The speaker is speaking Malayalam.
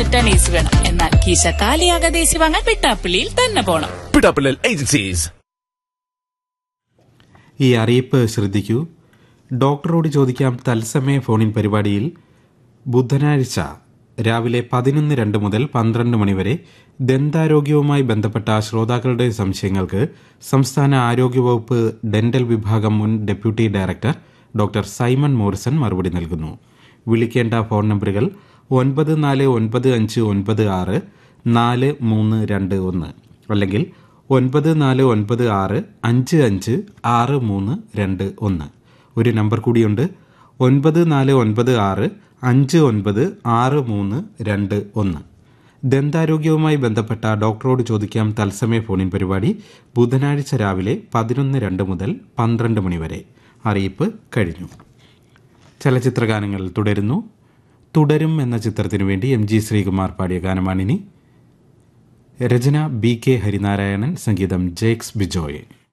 റിട്ടേൺ ഈസ് വേണം എന്നാൽ കീശ കാലിയാകാതെ ഏസി വാങ്ങാൻ വെട്ടാപ്പള്ളിയിൽ തന്നെ പോണം പിടാപ്പിള്ളൽ ഏജൻസീസ് ഈ അറിയിപ്പ് ശ്രദ്ധിക്കൂ ഡോക്ടറോട് ചോദിക്കാം തത്സമയ ഫോണിൻ പരിപാടിയിൽ ബുധനാഴ്ച രാവിലെ പതിനൊന്ന് രണ്ട് മുതൽ പന്ത്രണ്ട് മണിവരെ ദന്താരോഗ്യവുമായി ബന്ധപ്പെട്ട ശ്രോതാക്കളുടെ സംശയങ്ങൾക്ക് സംസ്ഥാന ആരോഗ്യവകുപ്പ് ഡെന്റൽ വിഭാഗം മുൻ deputy director doctor Simon Morrison മറുപടി നൽകുന്നു വിളിക്കേണ്ട ഫോൺ നമ്പറുകൾ ഒൻപത് നാല് ഒൻപത് അഞ്ച് ഒൻപത് ആറ് നാല് മൂന്ന് രണ്ട് ഒന്ന് അല്ലെങ്കിൽ ഒൻപത് നാല് ഒൻപത് ആറ് അഞ്ച് അഞ്ച് ആറ് മൂന്ന് രണ്ട് ഒന്ന് ഒരു നമ്പർ കൂടിയുണ്ട് ഒൻപത് നാല് ഒൻപത് ആറ് അഞ്ച് ഒൻപത് ആറ് മൂന്ന് രണ്ട് ഒന്ന് ദന്താരോഗ്യവുമായി ബന്ധപ്പെട്ട ഡോക്ടറോട് ചോദിക്കാം തത്സമയ ഫോണിൻ പരിപാടി ബുധനാഴ്ച രാവിലെ പതിനൊന്ന് രണ്ട് മുതൽ പന്ത്രണ്ട് മണി വരെ അറിയിപ്പ് കഴിഞ്ഞു ചലച്ചിത്രഗാനങ്ങൾ തുടരുന്നു തുടരും എന്ന ചിത്രത്തിനു വേണ്ടി എം ജി ശ്രീകുമാർ പാടിയ ഗാനമാണിനി രചന ബി കെ ഹരിനാരായണൻ സംഗീതം ജേക്സ് ബിജോയ്